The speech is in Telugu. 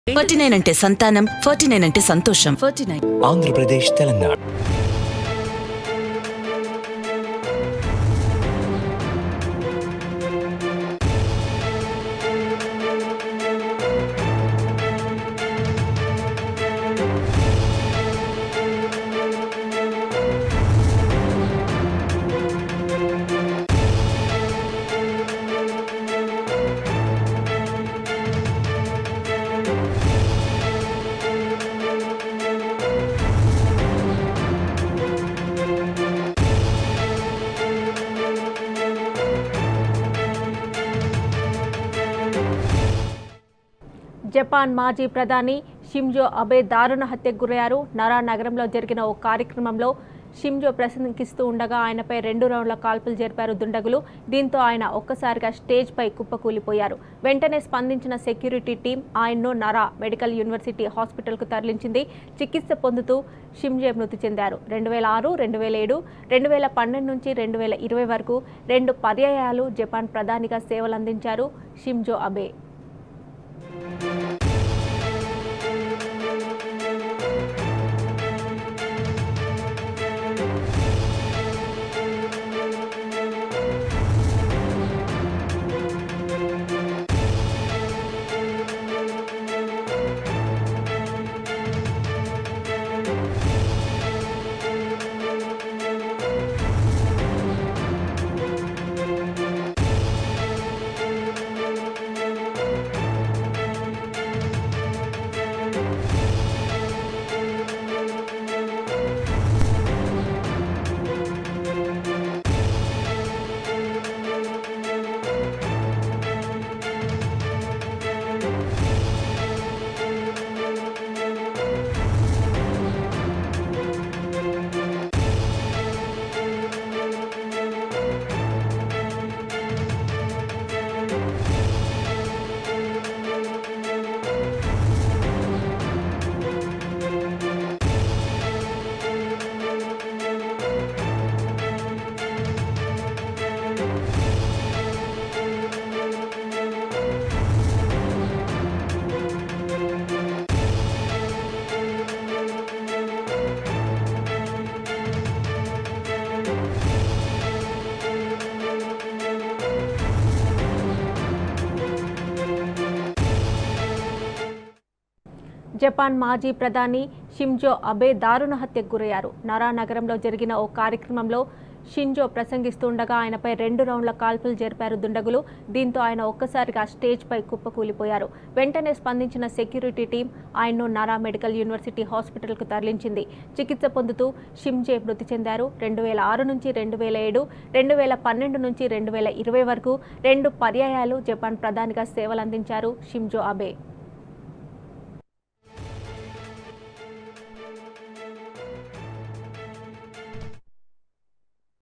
ఫార్టీ నైన్ అంటే సంతానం ఫార్టీ నైన్ అంటే సంతోషం forty nine Andhra Pradesh Telangana Japan మాజీ ప్రధాని షింజో అబే దారుణ హత్యకు గురయ్యారు నరా నగరంలో జరిగిన ఓ కార్యక్రమంలో షింజో ప్రసంగిస్తూ ఉండగా ఆయనపై రెండు రౌండ్ల కాల్పులు జరిపారు దుండగులు దీంతో ఆయన ఒక్కసారిగా స్టేజ్పై కుప్పకూలిపోయారు వెంటనే స్పందించిన సెక్యూరిటీ టీం ఆయన్ను నరా మెడికల్ యూనివర్సిటీ హాస్పిటల్కు తరలించింది చికిత్స పొందుతూ షింజే మృతి చెందారు రెండు వేల ఆరు రెండు వేల ఏడు రెండు వేల పన్నెండు నుంచి రెండు వేల ఇరవై వరకు రెండు పర్యాయాలు జపాన్ ప్రధానిగా సేవలందించారు షింజో అబే జపాన్ మాజీ ప్రధాని షింజో అబే దారుణ హత్యకు గురయ్యారు నరా నగరంలో జరిగిన ఓ కార్యక్రమంలో షింజో ప్రసంగిస్తుండగా ఆయనపై రెండు రౌండ్ల కాల్పులు జరిపారు దుండగులు దీంతో ఆయన ఒక్కసారిగా స్టేజ్పై కుప్పకూలిపోయారు వెంటనే స్పందించిన సెక్యూరిటీ టీం ఆయన్ను నరా మెడికల్ యూనివర్సిటీ హాస్పిటల్కు తరలించింది చికిత్స పొందుతూ షింజే మృతి చెందారు రెండు వేల ఆరు నుంచి రెండు వేల ఏడు రెండు వేల పన్నెండు నుంచి రెండు వేల ఇరవై వరకు రెండు పర్యాయాలు జపాన్ ప్రధానిగా సేవలందించారు షింజో అబే